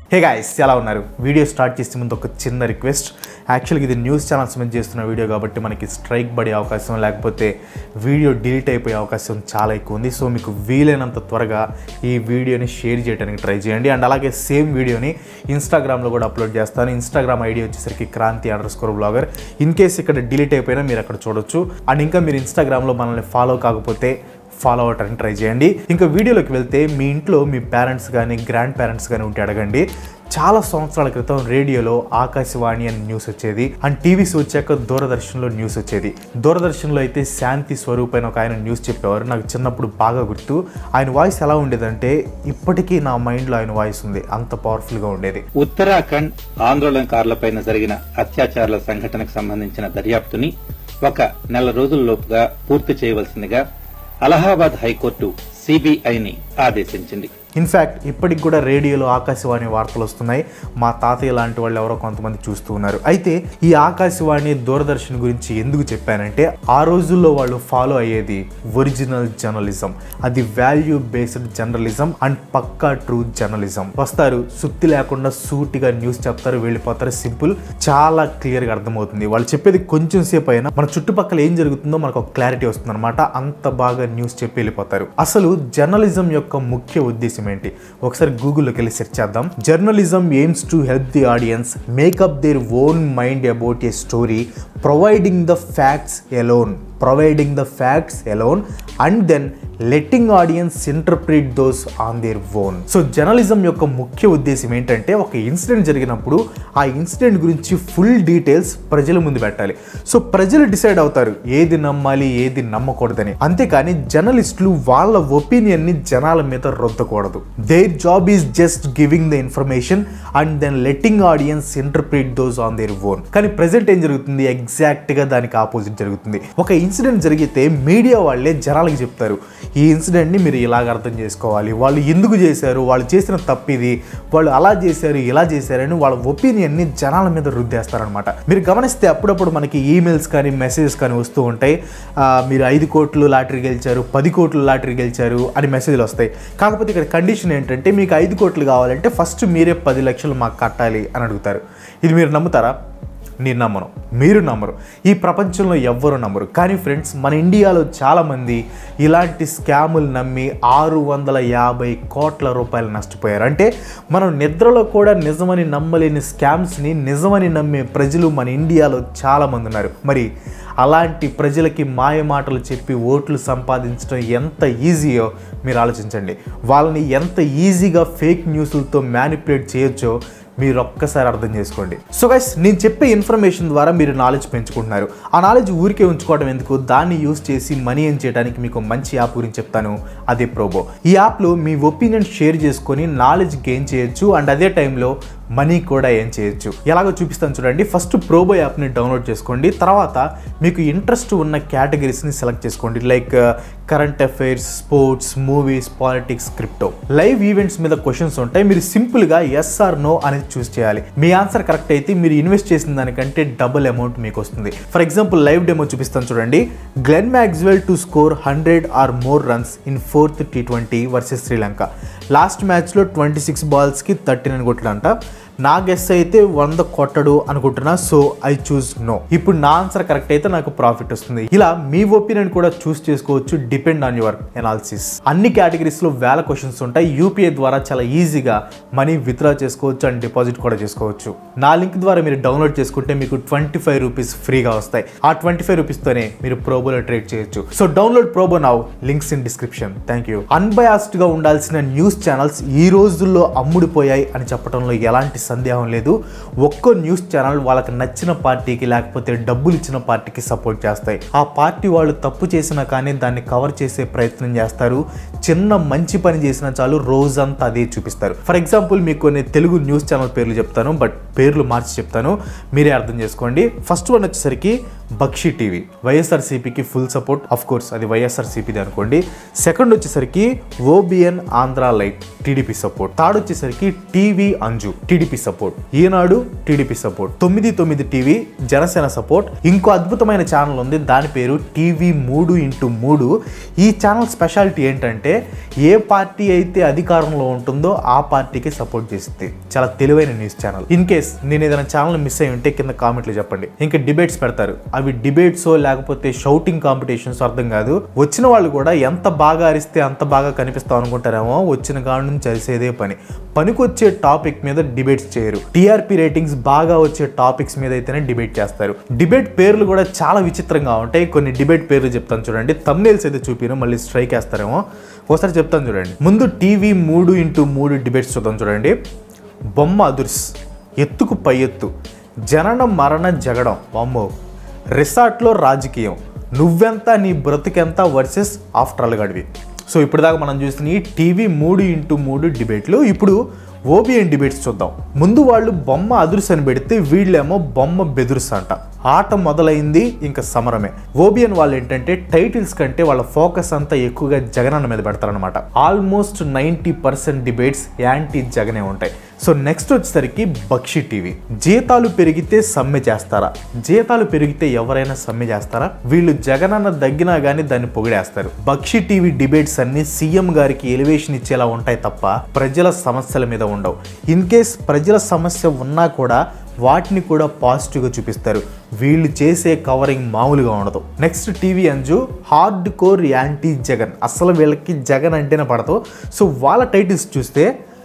Hey guys ఎలా ఉన్నారు video start చేసే ముందు ఒక చిన్న రిక్వెస్ట్ యాక్చువల్గా ఇది న్యూస్ ఛానల్స్ మీద చేస్తున్న వీడియో కాబట్టి మనకి స్ట్రైక్ పడే అవకాశం లేకపోతే వీడియో డిలీట్ అయిపోయే అవకాశం చాలా ఎక్కువ ఉంది సో మీకు వీలైనంత త్వరగా ఈ వీడియోని షేర్ చేయడానికి ట్రై చేయండి అండ్ అలాగే సేమ్ వీడియోని ఇన్స్టాగ్రామ్లో కూడా అప్లోడ్ చేస్తాను ఇన్స్టాగ్రామ్ ఐడి వచ్చేసరికి Kranthi underscore blogger in case ఇక్కడ డిలీట్ అయిపోయినా మీరు అక్కడ చూడొచ్చు అండ్ ఇంకా మీరు ఇన్స్టాగ్రామ్లో మనల్ని ఫాలో కాకపోతే ఫాలో అవటానికి ట్రై చేయండి ఇంకా వీడియోలోకి వెళ్తే మీ ఇంట్లో మీ పేరెంట్స్ కానీ గ్రాండ్ పేరెంట్స్ కానీ ఉంటే అడగండి చాలా సంవత్సరాల క్రితం రేడియోలో ఆకాశవాణి అని న్యూస్ వచ్చేది అండ్ టీవీస్ వచ్చాక దూరదర్శన్లో న్యూస్ వచ్చేది దూరదర్శన్లో అయితే శాంతి స్వరూప్ అని ఒక ఆయన న్యూస్ చెప్పేవారు నాకు చిన్నప్పుడు బాగా గుర్తు ఆయన వాయిస్ ఎలా ఉండేదంటే ఇప్పటికీ నా మైండ్లో ఆయన వాయిస్ ఉంది అంత పవర్ఫుల్గా ఉండేది ఉత్తరాఖండ్ ఆందోళనకారులపైన జరిగిన అత్యాచారాల సంఘటనకు సంబంధించిన దర్యాప్తుని ఒక నెల రోజుల్లోపుగా పూర్తి చేయవలసిందిగా అలహాబాద్ హైకోర్టు సిబిఐని ఆదేశించింది ఇన్ఫ్యాక్ట్ ఇప్పటికి కూడా రేడియోలో ఆకాశవాణి వార్తలు వస్తున్నాయి మా తాతయ్య లాంటి వాళ్ళు ఎవరో కొంతమంది చూస్తూ ఉన్నారు అయితే ఈ ఆకాశవాణి దూరదర్శన్ గురించి ఎందుకు చెప్పానంటే ఆ రోజుల్లో వాళ్ళు ఫాలో అయ్యేది ఒరిజినల్ జర్నలిజం అది వాల్యూ బేస్డ్ జర్నలిజం అండ్ పక్కా ట్రూ జర్నలిజం వస్తారు సుత్తి లేకుండా సూటిగా న్యూస్ చెప్తారు వెళ్ళిపోతారు సింపుల్ చాలా క్లియర్గా అర్థమవుతుంది వాళ్ళు చెప్పేది కొంచెం సేపు అయినా మన చుట్టుపక్కల ఏం జరుగుతుందో మనకు ఒక క్లారిటీ వస్తుంది అనమాట అంత బాగా న్యూస్ చెప్పి వెళ్ళిపోతారు అసలు జర్నలిజం యొక్క ముఖ్య ఉద్దేశం ఏంటి ఒకసారి గూగుల్లోకి వెళ్ళి సెర్చ్ చేద్దాం journalism aims to help the audience make up their own mind about a story providing the facts alone providing the facts alone and then letting audience interpret those on their own so journalism యొక్క ముఖ్య ఉద్దేశం ఏంటంటే ఒక incident జరిగినప్పుడు ఆ incident గురించి full details ప్రజల ముందు పెట్టాలి సో ప్రజలు డిసైడ్ అవుతారు ఏది నమ్మాలి ఏది నమ్మకూడదని అంతేకాని జర్నలిస్టులు వాళ్ళ ఒపీనియన్ని జనాల మీద రుద్దకూడదు their job is just giving the information and then letting audience interpret those on their own కానీ ప్రజెంట్ ఏం జరుగుతుంది ఎగ్జాక్ట్గా దానికి ఆపోజిట్ జరుగుతుంది ఒక ఇన్సిడెంట్ జరిగితే మీడియా వాళ్ళే జనాలకి చెప్తారు ఈ ఇన్సిడెంట్ని మీరు ఇలాగ అర్థం చేసుకోవాలి వాళ్ళు ఎందుకు చేశారు వాళ్ళు చేసిన తప్పు ఇది వాళ్ళు అలా చేశారు ఇలా చేశారని వాళ్ళ ఒపీనియన్ని జనాల మీద రుద్దేస్తారనమాట మీరు గమనిస్తే అప్పుడప్పుడు మనకి ఈమెయిల్స్ కానీ మెసేజెస్ కానీ వస్తూ ఉంటాయి ఆ, మీరు ఐదు కోట్లు లాటరీ గెలిచారు పది కోట్లు లాటరీ గెలిచారు అని మెసేజ్లు వస్తాయి కాకపోతే ఇక్కడ కండిషన్ ఏంటంటే మీకు ఐదు కోట్లు కావాలంటే ఫస్ట్ మీరే పది లక్షలు మాకు కట్టాలి అని అడుగుతారు ఇది మీరు నమ్ముతారా నేను నమ్మను మీరు నమ్మరు ఈ ప్రపంచంలో ఎవ్వరు నమ్మరు కానీ ఫ్రెండ్స్ మన ఇండియాలో చాలామంది ఇలాంటి స్కాములు నమ్మి ఆరు వందల యాభై కోట్ల రూపాయలు నష్టపోయారు అంటే మనం నిద్రలో కూడా నిజమని నమ్మలేని స్కామ్స్ని నిజమని నమ్మే ప్రజలు మన ఇండియాలో చాలామంది ఉన్నారు మరి అలాంటి ప్రజలకి మాయ మాటలు చెప్పి ఓట్లు సంపాదించడం ఎంత ఈజీయో మీరు ఆలోచించండి వాళ్ళని ఎంత ఈజీగా ఫేక్ న్యూస్లతో మ్యానిపులేట్ చేయొచ్చో మీరు ఒక్కసారి అర్థం చేసుకోండి సో గైస్ నేను చెప్పే ఇన్ఫర్మేషన్ ద్వారా మీరు నాలెడ్జ్ పెంచుకుంటున్నారు ఆ నాలెడ్జ్ ఊరికే ఉంచుకోవడం ఎందుకు దాన్ని యూస్ చేసి మనీ ఏం చేయడానికి మీకు మంచి యాప్ గురించి చెప్తాను అదే ప్రోబో ఈ యాప్లో మీ ఒపీనియన్ షేర్ చేసుకొని నాలెడ్జ్ గెయిన్ చేయొచ్చు అండ్ అదే టైంలో మనీ కూడా ఏం చేయొచ్చు ఎలాగో చూపిస్తాను చూడండి ఫస్ట్ ప్రోబో యాప్ని డౌన్లోడ్ చేసుకోండి తర్వాత మీకు ఇంట్రెస్ట్ ఉన్న కేటగిరీస్ని సెలెక్ట్ చేసుకోండి like current affairs sports movies politics crypto live events మీద క్వశ్చన్స్ ఉంటాయి మీరు సింపుల్గా ఎస్ ఆర్ నో అనేది చూస్ చేయాలి మీ ఆన్సర్ కరెక్ట్ అయితే మీరు ఇన్వెస్ట్ చేసిన దానికంటే డబుల్ అమౌంట్ మీకు వస్తుంది ఫర్ ఎగ్జాంపుల్ లైవ్ డెమో చూపిస్తాను చూడండి Glenn Maxwell to score hundred or more runs in fourth T twenty versus Sri Lanka last మ్యాచ్లో ట్వంటీ సిక్స్ బాల్స్కి థర్టీ నైన్ కొట్టాడంట నా గెస్ అయితే వంద కొట్టడు అనుకుంటున్నా సో ఐ చూస్ నో ఇప్పుడు నా ఆన్సర్ కరెక్ట్ అయితే నాకు ప్రాఫిట్ వస్తుంది ఇలా మీ ఒపీనియన్ కూడా చూస్ చేసుకోవచ్చు డిపెండ్ ఆన్ యువర్ ఎనాలిసిస్ అన్ని కేటగిరీస్ లో వేల క్వశ్చన్స్ ఉంటాయి యూపీఐ ద్వారా చాలా ఈజీగా మనీ విత్డ్రా చేసుకోవచ్చు అండ్ డిపాజిట్ కూడా చేసుకోవచ్చు నా లింక్ ద్వారా మీరు డౌన్లోడ్ చేసుకుంటే మీకు ట్వంటీ ఫైవ్ రూపీస్ ఫ్రీగా వస్తాయి ఆ ట్వంటీ ఫైవ్ రూపీస్తోనే మీరు ప్రోబోలో ట్రేడ్ చేయొచ్చు so download Probo now links in description thank you unbiased గా ఉండాల్సిన న్యూస్ ఛానల్స్ ఈ రోజుల్లో అమ్ముడిపోయాయి అని చెప్పడంలో ఎలాంటి సందేహం లేదు ఒక్కో న్యూస్ ఛానల్ వాళ్ళకి నచ్చిన పార్టీకి లేకపోతే డబ్బులు ఇచ్చిన పార్టీకి సపోర్ట్ చేస్తాయి ఆ పార్టీ వాళ్ళు తప్పు చేసినా కానీ దాన్ని కవర్ చేసే ప్రయత్నం చేస్తారు చిన్న మంచి పని చేసినా చాలు రోజంతా అదే చూపిస్తారు ఫర్ ఎగ్జాంపుల్ మీకు కొన్ని తెలుగు న్యూస్ ఛానల్ పేర్లు చెప్తాను బట్ పేర్లు మార్చి చెప్తాను మీరే అర్థం చేసుకోండి ఫస్ట్ వన్ వచ్చేసరికి బక్షి టీవీ వైఎస్ఆర్సీపీకి ఫుల్ సపోర్ట్ అఫ్ కోర్స్ అది వైఎస్ఆర్సీపీది అనుకోండి సెకండ్ వచ్చేసరికి ఓబిఎన్ ఆంధ్ర లైట్ టీడీపీ సపోర్ట్ థర్డ్ వచ్చేసరికి టీవీ అంజు TDP support Eenadu TDP support తొమ్మిది తొమ్మిది టీవీ జనసేన సపోర్ట్ ఇంకో అద్భుతమైన ఛానల్ ఉంది దాని పేరు టీవీ మూడు ఇంటూ మూడు ఈ ఛానల్ స్పెషాలిటీ ఏంటంటే ఏ పార్టీ అయితే అధికారంలో ఉంటుందో ఆ పార్టీకి సపోర్ట్ చేస్తుంది చాలా తెలివైన న్యూస్ ఛానల్ ఇన్ కేస్ నేను ఏదైనా ఛానల్ మిస్ అయి ఉంటే కింద కామెంట్లు చెప్పండి ఇంకా డిబేట్స్ పెడతారు అవి డిబేట్స్ లేకపోతే షౌటింగ్ కాంపిటీషన్స్ అర్థం కాదు వచ్చిన వాళ్ళు కూడా ఎంత బాగా అరిస్తే అంత బాగా కనిపిస్తాం అనుకుంటారేమో వచ్చిన కాడ నుంచి అరిసేదే పని పనికొచ్చే టాపిక్ మీద డిబేట్స్ చేయరు టీఆర్పీ రేటింగ్స్ బాగా వచ్చే టాపిక్స్ మీద అయితేనే డిబేట్ చేస్తారు డిబేట్ పేర్లు కూడా చాలా విచిత్రంగా ఉంటాయి కొన్ని డిబేట్ పేర్లు చెప్తాను చూడండి తమ్నేల్స్ అయితే చూపిను మళ్ళీ స్ట్రైక్ వేస్తారేమో ఒకసారి చెప్తాను చూడండి ముందు టీవీ మూడు ఇంటూ మూడు డిబేట్స్ చూద్దాం చూడండి బొమ్మ అదుర్స్ ఎత్తుకు పై ఎత్తు జనన మరణ జగడం అమ్మో రిసార్ట్లో రాజకీయం నువ్వెంత నీ బ్రతుకెంత వర్సెస్ ఆఫ్టర్ ఆల్ గడివి సో ఇప్పుడు దాకా మనం చూసిన ఈ టీవీ మూడు ఇంటూ మూడు డిబేట్లు ఇప్పుడు ఓబిఎన్ డిబేట్స్ చూద్దాం ముందు వాళ్ళు బొమ్మ అదురుసు అని పెడితే వీళ్ళేమో బొమ్మ బెదురుసు అంట ఆట మొదలైంది ఇంకా సమరమే ఓబిఎన్ వాళ్ళు ఏంటంటే టైటిల్స్ కంటే వాళ్ళ ఫోకస్ అంతా ఎక్కువగా జగనన్న మీద పెడతారనమాట almost ninety percent debates anti జగనే ఉంటాయి సో నెక్స్ట్ వచ్చేసరికి బక్షి టీవీ జీతాలు పెరిగితే సమ్మె చేస్తారా జీతాలు పెరిగితే ఎవరైనా సమ్మె చేస్తారా వీళ్ళు జగనన్న దగ్గినా కానీ దాన్ని పొగిడేస్తారు బక్షి టీవీ డిబేట్స్ అన్ని సీఎం గారికి ఎలివేషన్ ఇచ్చేలా ఉంటాయి తప్ప ప్రజల సమస్యల మీద ఉండవు ఇన్ కేస్ ప్రజల సమస్య ఉన్నా కూడా వాటిని కూడా పాజిటివ్గా చూపిస్తారు వీళ్ళు చేసే కవరింగ్ మామూలుగా ఉండదు నెక్స్ట్ టీవీ అంజు హార్డ్ కోర్ యాంటీ జగన్ అసలు వీళ్ళకి జగన్ అంటేనే పడదు సో వాళ్ళ టైటిల్స్ చూస్తే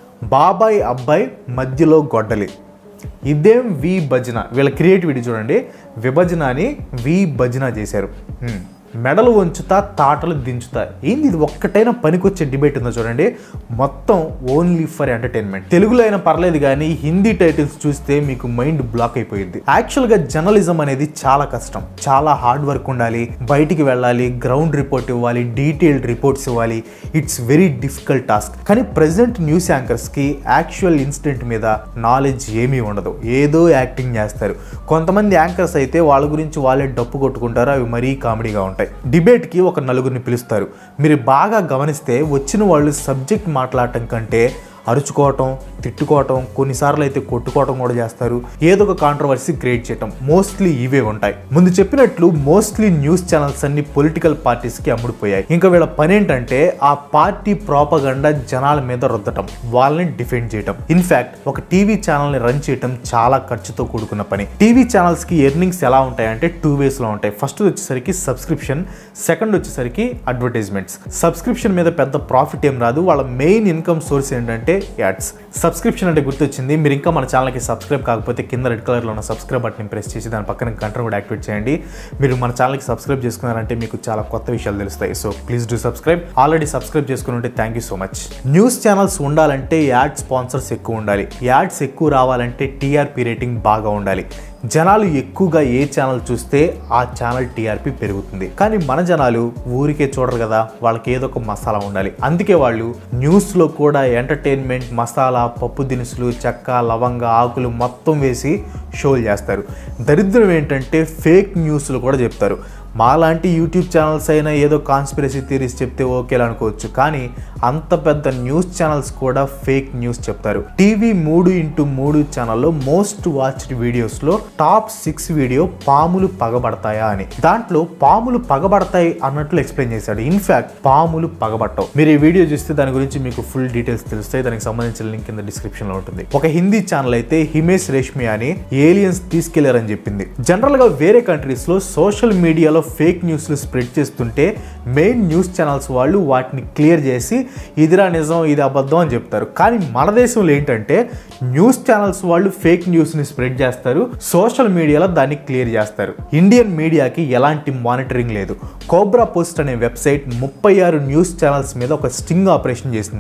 బాబాయ్ అబ్బాయి మధ్యలో గొడ్డలి ఇదేం వి భజన వీళ్ళ క్రియేటివిటీ చూడండి విభజన అని వి భజన చేశారు హ్మ్. మెడలు వంచుతా తాటలు దించుతా ఏంది ఇది ఒక్కటైనా పనికొచ్చే డిబేట్ ఉందో చూడండి మొత్తం ఓన్లీ ఫర్ ఎంటర్టైన్మెంట్ తెలుగులో అయినా పర్లేదు కానీ హిందీ టైటిల్స్ చూస్తే మీకు మైండ్ బ్లాక్ అయిపోయింది యాక్చువల్గా జర్నలిజం అనేది చాలా కష్టం చాలా హార్డ్ వర్క్ ఉండాలి బయటికి వెళ్ళాలి గ్రౌండ్ రిపోర్ట్ ఇవ్వాలి డీటెయిల్డ్ రిపోర్ట్స్ ఇవ్వాలి ఇట్స్ వెరీ డిఫికల్ట్ టాస్క్ కానీ ప్రజెంట్ న్యూస్ యాంకర్స్కి యాక్చువల్ ఇన్సిడెంట్ మీద నాలెడ్జ్ ఏమీ ఉండదు ఏదో యాక్టింగ్ చేస్తారు కొంతమంది యాంకర్స్ అయితే వాళ్ళ గురించి వాళ్ళే డప్పు కొట్టుకుంటారు అవి మరీ కామెడీగా ఉంటాయి డిబేట్కి ఒక నలుగురిని పిలుస్తారు మీరు బాగా గమనిస్తే వచ్చిన వాళ్ళు సబ్జెక్ట్ మాట్లాడటం కంటే అరుచుకోవటం తిట్టుకోవటం కొన్నిసార్లు అయితే కొట్టుకోవటం కూడా చేస్తారు ఏదో ఒక కాంట్రవర్సీ క్రియేట్ చేయటం మోస్ట్లీ ఇవే ఉంటాయి ముందు చెప్పినట్లు మోస్ట్లీ న్యూస్ ఛానల్స్ అన్ని పొలిటికల్ పార్టీస్కి అమ్ముడుపోయాయి ఇంకా వీళ్ళ పని ఏంటంటే ఆ పార్టీ ప్రాపగండా జనాల మీద రుద్దటం వాళ్ళని డిఫెండ్ చేయటం ఇన్ఫాక్ట్ ఒక టీవీ ఛానల్ ని రన్ చేయటం చాలా ఖర్చుతో కూడుకున్న పని టీవీ ఛానల్స్ కి ఎర్నింగ్స్ ఎలా ఉంటాయంటే టూ వేస్ లో ఉంటాయి ఫస్ట్ వచ్చేసరికి సబ్స్క్రిప్షన్ సెకండ్ వచ్చేసరికి అడ్వర్టైజ్మెంట్స్ సబ్స్క్రిప్షన్ మీద పెద్ద ప్రాఫిట్ ఏం రాదు వాళ్ళ మెయిన్ ఇన్కమ్ సోర్స్ ఏంటంటే యాడ్స్ సబ్స్క్రిప్షన్ అంటే గుర్తొచ్చింది మీరు ఇంకా మన ఛానల్కి సబ్స్క్రైబ్ కాకపోతే కింద రెడ్ కలర్లో ఉన్న సబ్స్క్రైబ్ బటన్ ప్రెస్ చేసి దాని పక్కన గంటను కూడా యాక్టివేట్ చేయండి మీరు మన ఛానల్కి సబ్స్క్రైబ్ చేసుకున్నారంటే మీకు చాలా కొత్త విషయాలు తెలుస్తాయి so please do subscribe already subscribe చేసుకుని ఉంటే thank you so much news channels ఉండాలంటే యాడ్ స్పాన్సర్స్ ఎక్కువ ఉండాలి యాడ్స్ ఎక్కువ రావాలంటే టీఆర్పీ రేటింగ్ బాగా ఉండాలి జనాలు ఎక్కువగా ఏ ఛానల్ చూస్తే ఆ ఛానల్ టీఆర్పీ పెరుగుతుంది కానీ మన జనాలు ఊరికే చూడరు కదా వాళ్ళకి ఏదో ఒక మసాలా ఉండాలి అందుకే వాళ్ళు న్యూస్లో కూడా ఎంటర్టైన్మెంట్ మసాలా పప్పు దినుసులు చెక్క లవంగ ఆకులు మొత్తం వేసి షోలు చేస్తారు దరిద్రం ఏంటంటే ఫేక్ న్యూస్లు కూడా చెప్తారు మాలాంటి యూట్యూబ్ ఛానల్స్ అయినా ఏదో కాన్స్పిరసీ థియరీస్ చెప్తే ఓకేలా అనుకోవచ్చు కానీ అంత పెద్ద న్యూస్ ఛానల్స్ కూడా ఫేక్ న్యూస్ చెప్తారు టీవీ మూడు ఇంటూ మూడు ఛానల్లో మోస్ట్ వాచ్డ్ వీడియోస్లో టాప్ సిక్స్ వీడియో పాములు పగబడతాయా అని దాంట్లో పాములు పగబడతాయి అన్నట్లు ఎక్స్ప్లెయిన్ చేశాడు ఇన్ఫాక్ట్ పాములు పగబట్టవు మీరు ఈ వీడియో చూస్తే దాని గురించి మీకు ఫుల్ డీటెయిల్స్ తెలుస్తాయి దానికి సంబంధించిన లింక్ కింద డిస్క్రిప్షన్ లో ఉంటుంది ఒక హిందీ ఛానల్ అయితే హిమేష్ రేష్మి అని ఏలియన్స్ తీసుకెళ్లారని చెప్పింది జనరల్ గా వేరే కంట్రీస్ లో సోషల్ మీడియాలో ఫేక్ న్యూస్లు స్ప్రెడ్ చేస్తుంటే మెయిన్ న్యూస్ ఛానల్స్ వాళ్ళు వాటిని క్లియర్ చేసి ఇదిరా నిజం ఇది అబద్ధం అని చెప్తారు కానీ మన దేశంలో ఏంటంటే న్యూస్ ఛానల్స్ వాళ్ళు ఫేక్ న్యూస్ని స్ప్రెడ్ చేస్తారు సోషల్ మీడియాలో దాన్ని క్లియర్ చేస్తారు ఇండియన్ మీడియాకి ఎలాంటి మానిటరింగ్ లేదు కోబ్రా పోస్ట్ అనే వెబ్సైట్ ముప్పై ఆరు న్యూస్ ఛానల్స్ మీద ఒక స్టింగ్ ఆపరేషన్ చేసింది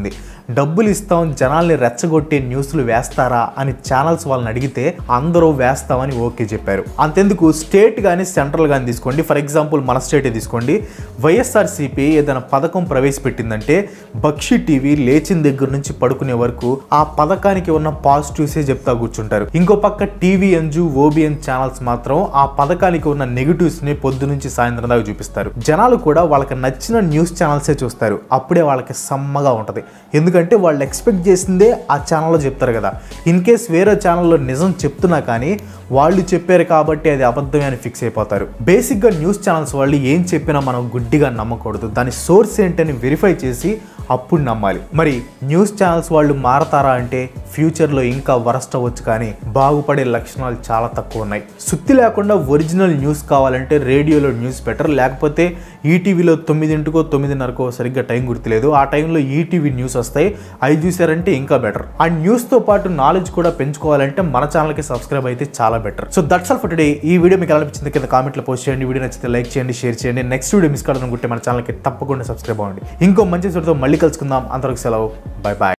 డబ్బులు ఇస్తాం జనాల్ని రెచ్చగొట్టే న్యూస్లు వేస్తారా అని ఛానల్స్ వాళ్ళని అడిగితే అందరూ వేస్తామని ఓకే చెప్పారు అంతెందుకు స్టేట్ కానీ సెంట్రల్ కానీ తీసుకోండి ఫర్ ఎగ్జాంపుల్ మన స్టేటే తీసుకోండి వైఎస్ఆర్సీపీ ఏదైనా పథకం ప్రవేశపెట్టిందంటే బక్షి టీవీ లేచిన దగ్గర నుంచి పడుకునే వరకు ఆ పథకానికి ఉన్న పాజిటివ్సే చెప్తా కూర్చుంటారు ఇంకో పక్క టీవీ ఎంజు ఓబిఎన్ ఛానల్స్ మాత్రం ఆ పథకానికి ఉన్న నెగిటివ్స్ ని పొద్దు నుంచి సాయంత్రం దాకా చూపిస్తారు జనాలు కూడా వాళ్ళకి నచ్చిన న్యూస్ ఛానల్సే చూస్తారు అప్పుడే వాళ్ళకి సమ్మగా ఉంటది ఎందుకంటే వాళ్ళు ఎక్స్పెక్ట్ చేసిందే ఆ ఛానల్లో చెప్తారు కదా ఇన్ కేస్ వేరే ఛానల్లో నిజం చెప్తున్నా కానీ వాళ్ళు చెప్పారు కాబట్టి అది అబద్ధమే అని ఫిక్స్ అయిపోతారు బేసిక్గా న్యూస్ ఛానల్స్ వాళ్ళు ఏం చెప్పినా మనం గుడ్డిగా నమ్మకూడదు దాని సోర్స్ ఏంటని వెరిఫై చేసి అప్పుడు నమ్మాలి మరి న్యూస్ ఛానల్స్ వాళ్ళు మారతారా అంటే ఫ్యూచర్లో ఇంకా వరస్ట్ అవ్వచ్చు కానీ బాగుపడే లక్షణాలు చాలా తక్కువ ఉన్నాయి సుత్తి లేకుండా ఒరిజినల్ న్యూస్ కావాలంటే రేడియోలో న్యూస్ బెటర్ లేకపోతే ఈటీవీలో తొమ్మిదింటికో తొమ్మిదిన్నరకో సరిగ్గా టైం గుర్తులేదు ఆ టైంలో ఈటీవీ న్యూస్ వస్తాయి అవి చూసారంటే ఇంకా బెటర్ ఆ న్యూస్తో పాటు నాలెడ్జ్ కూడా పెంచుకోవాలంటే మన ఛానల్కి సబ్స్క్రైబ్ అయితే చాలా better so that's all for today ఈ వీడియో మీకు ఎలా అనిపించింది కింద కామెంట్లో పోస్ట్ చేయండి వీడియో నచ్చితే లైక్ చేయండి షేర్ చేయండి నెక్స్ట్ వీడియో మిస్ కావాలనుకుంటే మన ఛానల్కి తప్పకుండా సబ్స్క్రైబ్ అవ్వండి ఇంకో మంచి వీడియోతో మళ్ళీ కలుసుకుందాం అంతవరకు సెలవు బై బాయ్